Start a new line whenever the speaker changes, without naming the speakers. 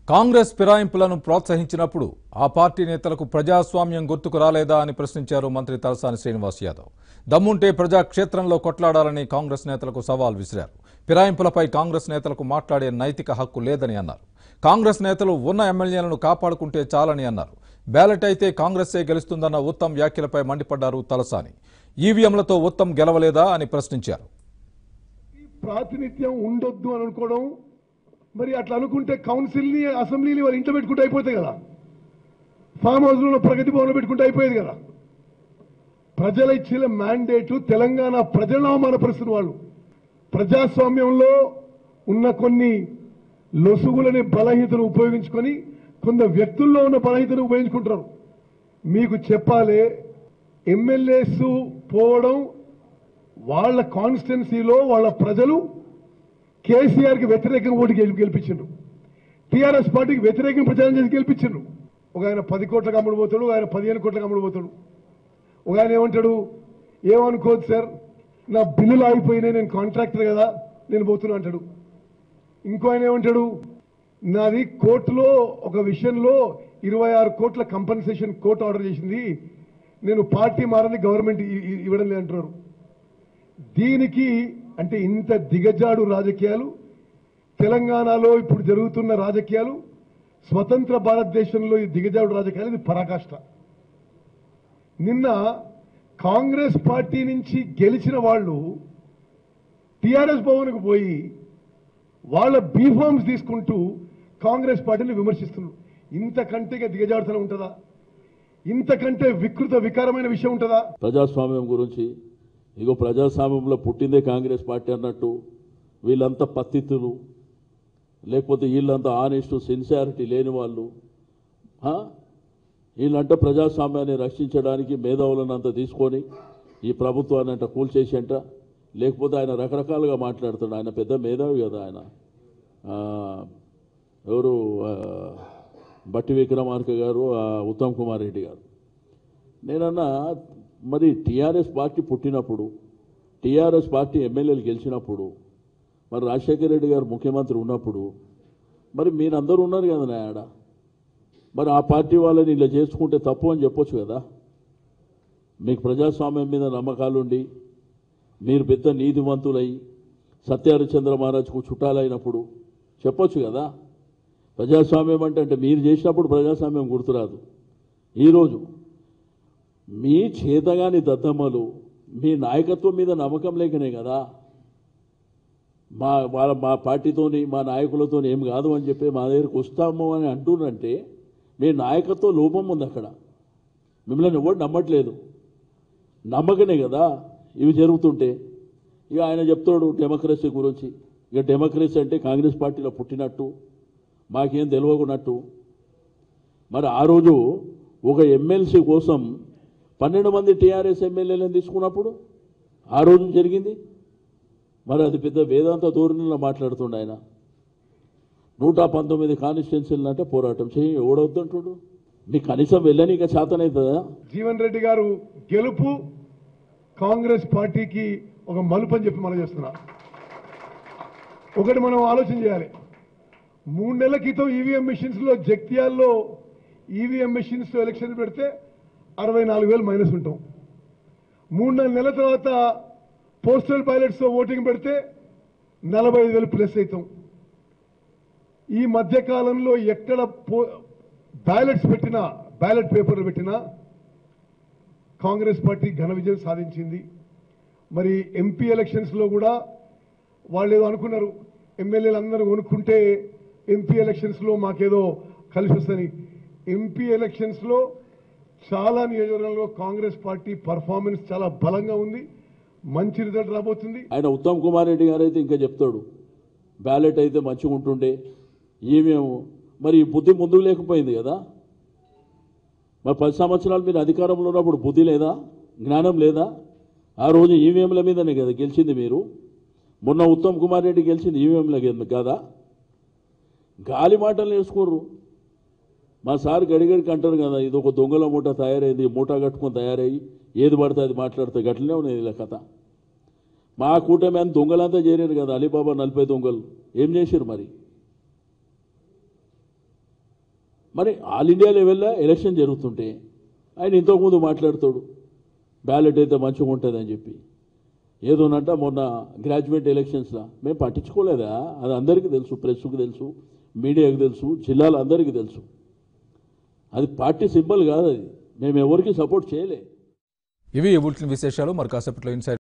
కాంగ్రెస్ ఫిరాయింపులను ప్రోత్సహించినప్పుడు ఆ పార్టీ నేతలకు ప్రజాస్వామ్యం గుర్తుకు రాలేదా అని ప్రశ్నించారు మంత్రి తలసాని శ్రీనివాస్ యాదవ్ దమ్ముంటే ప్రజాక్షేత్రంలో కొట్లాడాలని కాంగ్రెస్ నేతలకు సవాల్ విసిరారు ఫిరాయింపులపై కాంగ్రెస్ నేతలకు మాట్లాడే నైతిక హక్కు లేదని అన్నారు కాంగ్రెస్ నేతలు ఉన్న ఎమ్మెల్యేలను కాపాడుకుంటే చాలని అన్నారు బ్యాలెట్ అయితే కాంగ్రెస్సే గెలుస్తుందన్న ఉత్తమ్ వ్యాఖ్యలపై మండిపడ్డారు తలసాని ఈవీఎంలతో ఉత్తమ్ గెలవలేదా అని ప్రశ్నించారు
ప్రాతినిధ్యం ఉండొద్దు అని అనుకోవడం మరి అట్లా అనుకుంటే కౌన్సిల్ని అసెంబ్లీని వాళ్ళు ఇంట్లో పెట్టుకుంటే అయిపోతాయి కదా ఫామ్ హౌస్లో ప్రగతి భవన్లో పెట్టుకుంటే అయిపోయేది కదా ప్రజల ఇచ్చిన మ్యాండేటు తెలంగాణ ప్రజలను అవమానపరుస్తున్న వాళ్ళు ప్రజాస్వామ్యంలో ఉన్న కొన్ని లొసుగులని బలహీతను ఉపయోగించుకొని కొంత వ్యక్తుల్లో ఉన్న బలహీతను ఉపయోగించుకుంటారు మీకు చెప్పాలి ఎమ్మెల్యేస్ పోవడం వాళ్ళ కాన్స్టిట్యున్సీలో వాళ్ళ ప్రజలు కేసీఆర్కి వ్యతిరేకంగా ఓటు గెలి గెలిపించిండ్రు టీఆర్ఎస్ పార్టీకి వ్యతిరేకంగా ప్రచారం చేసి గెలిపించిండ్రు ఒక ఆయన పది కోట్లకు అమ్ముడు పోతాడు ఒక ఆయన పదిహేను కోట్లకు అమ్ముడు పోతాడు ఒక ఆయన ఏమంటాడు ఏమనుకోవద్దు సార్ నా బిల్లులు ఆగిపోయినాయి నేను కాంట్రాక్టర్ కదా నేను పోతున్నా అంటాడు ఇంకో ఆయన ఏమంటాడు నాది కోర్టులో ఒక విషయంలో ఇరవై ఆరు కోట్ల కంపన్సేషన్ కోర్టు ఆర్డర్ చేసింది నేను పార్టీ మారని గవర్నమెంట్ ఇ- ఇ- ఇవ్వడం లేదంటున్నారు దీనికి అంటే ఇంత దిగజాడు రాజకీయాలు తెలంగాణలో ఇప్పుడు జరుగుతున్న రాజకీయాలు స్వతంత్ర భారతదేశంలో ఈ దిగజాడు రాజకీయాలు ఇది పరాకాష్ట నిన్న కాంగ్రెస్ పార్టీ నుంచి గెలిచిన వాళ్ళు టిఆర్ఎస్ భవన్కు పోయి వాళ్ళ బీఫామ్స్ తీసుకుంటూ కాంగ్రెస్ పార్టీని విమర్శిస్తున్నారు ఇంతకంటే ఇక దిగజాడుతూనే ఉంటుందా ఇంతకంటే వికృత వికారమైన విషయం ఉంటుందా
ప్రజాస్వామ్యం గురించి ఇగో ప్రజాస్వామ్యంలో పుట్టిందే కాంగ్రెస్ పార్టీ అన్నట్టు వీళ్ళంతా పత్తితులు లేకపోతే వీళ్ళంతా ఆనెస్ట్ సిన్సియారిటీ లేని వాళ్ళు ఆ? వీళ్ళంట ప్రజాస్వామ్యాన్ని రక్షించడానికి మేధావులను అంతా తీసుకొని ఈ ప్రభుత్వాన్ని అంట కూల్చేసేంట లేకపోతే ఆయన రకరకాలుగా మాట్లాడుతాడు ఆయన పెద్ద మేధావి కదా ఆయన ఆ, ఎవరు ఆ, బట్టి విక్రమార్క గారు ఆ, ఉత్తమ్ కుమార్ రెడ్డి గారు నేనన్నా మరి టీఆర్ఎస్ పార్టీ పుట్టినప్పుడు టీఆర్ఎస్ పార్టీ ఎమ్మెల్యేలు గెలిచినప్పుడు మరి రాజశేఖర రెడ్డి గారు ముఖ్యమంత్రి ఉన్నప్పుడు మరి మీరందరూ ఉన్నారు కదా నా ఆడ మరి ఆ పార్టీ వాళ్ళని ఇలా చేసుకుంటే తప్పు అని చెప్పొచ్చు కదా మీకు ప్రజాస్వామ్యం మీద నమ్మకాలుండి మీరు పెద్ద నీతివంతులై సత్యహరిచంద్ర మహారాజ్కు చుట్టాలైనప్పుడు చెప్పొచ్చు కదా ప్రజాస్వామ్యం అంటే అంటే మీరు చేసినప్పుడు ప్రజాస్వామ్యం గుర్తురాదు ఈరోజు మీ చేతగాని దద్దమ్మలు మీ నాయకత్వం మీద నమ్మకం లేకనే కదా మా వాళ్ళ మా పార్టీతోని మా నాయకులతో ఏం కాదు అని చెప్పి మా దగ్గరికి వస్తాము అని అంటున్నంటే మీ నాయకత్వ లోపం ఉంది అక్కడ మిమ్మల్ని ఎవరు నమ్మట్లేదు నమ్మకనే కదా ఇవి జరుగుతుంటే ఇక ఆయన చెప్తాడు డెమోక్రసీ గురించి ఇక డెమోక్రసీ అంటే కాంగ్రెస్ పార్టీలో పుట్టినట్టు మాకేం తెలియకున్నట్టు మరి ఆ రోజు ఒక ఎమ్మెల్సీ కోసం పన్నెండు మంది టీఆర్ఎస్ ఎమ్మెల్యేలను తీసుకున్నప్పుడు ఆ రోజు జరిగింది మరి అది పెద్ద వేదాంత ధోరణిలో మాట్లాడుతుండ ఆయన నూట పంతొమ్మిది కాన్స్టిట్యున్సీలు అంటే పోరాటం చేయి ఎవడొద్దంటుడు మీకు కనీసం వెళ్ళనీక చేతనవుతుందా
జీవన్ రెడ్డి గారు గెలుపు కాంగ్రెస్ పార్టీకి ఒక మలుపు అని చెప్పి మనం చేస్తున్నా ఒకటి మనం ఆలోచన చేయాలి మూడు నెలల క్రితం ఈవీఎం మెషిన్స్ లో జగ్త్యాల్లో ఈవీఎం మెషిన్స్ తో ఎలక్షన్ పెడితే అరవై నాలుగు వేలు మైనస్ ఉంటాం మూడు నాలుగు నెలల తర్వాత పోస్టల్ బ్యాలెట్స్ తో ఓటింగ్ పెడితే నలభై ఐదు వేలు ప్లస్ అవుతాం ఈ మధ్య కాలంలో ఎక్కడ బ్యాలెట్స్ పెట్టినా బ్యాలెట్ పేపర్లు పెట్టినా కాంగ్రెస్ పార్టీ ఘన విజయం సాధించింది మరి ఎంపీ ఎలక్షన్స్ లో కూడా వాళ్ళు ఏదో అనుకున్నారు ఎమ్మెల్యేలు అందరూ కొనుక్కుంటే ఎంపీ ఎలక్షన్స్ లో మాకేదో కలిసి వస్తుంది ఎంపీ ఎలక్షన్స్ లో చాలా నియోజకవర్గాల్లో కాంగ్రెస్ పార్టీ పర్ఫార్మెన్స్ చాలా బలంగా ఉంది మంచి రిజల్ట్ రాబోతుంది
ఆయన ఉత్తమ్ కుమార్ రెడ్డి గారు అయితే ఇంకా చెప్తాడు బ్యాలెట్ అయితే మంచిగా ఉంటుండే ఈవీఎం మరి ఈ బుద్ధి ముందుకు లేకపోయింది కదా మరి పది సంవత్సరాలు మీరు అధికారంలో ఉన్నప్పుడు బుద్ధి లేదా జ్ఞానం లేదా ఆ రోజు ఈవీఎంల మీదనే కదా గెలిచింది మీరు మొన్న ఉత్తమ్ కుమార్ రెడ్డి గెలిచింది ఈవీఎంల కదా గాలి మాటలు నేర్చుకోర్రు మా సార్ గడిగడికి అంటారు కదా ఇది ఒక దొంగల మూట తయారైంది మూట కట్టుకొని తయారయ్యి ఏది పడితే అది మాట్లాడితే గట్లనే ఉన్నది ఇలా కథ మా కూటమి అని దొంగలంతా చేరారు కదా అలీబాబా నలభై దొంగలు ఏం చేశారు మరి మరి ఆల్ ఇండియా లెవెల్లో ఎలక్షన్ జరుగుతుంటే ఆయన ఇంతకుముందు మాట్లాడతాడు బ్యాలెట్ అయితే మంచిగా ఉంటుందని చెప్పి ఏదోనంట మొన్న గ్రాడ్యుయేట్ ఎలక్షన్స్లో మేము పట్టించుకోలేదా అది అందరికీ తెలుసు ప్రెస్కు తెలుసు మీడియాకు తెలుసు జిల్లాలో అందరికీ తెలుసు అది పార్టీ సింబల్ కాదు అది మేము ఎవరికి సపోర్ట్ చేయలే
ఇవి ఈ బులెటిన్ విశేషాలు మరి కాసేపట్లో ఇన్సైడ్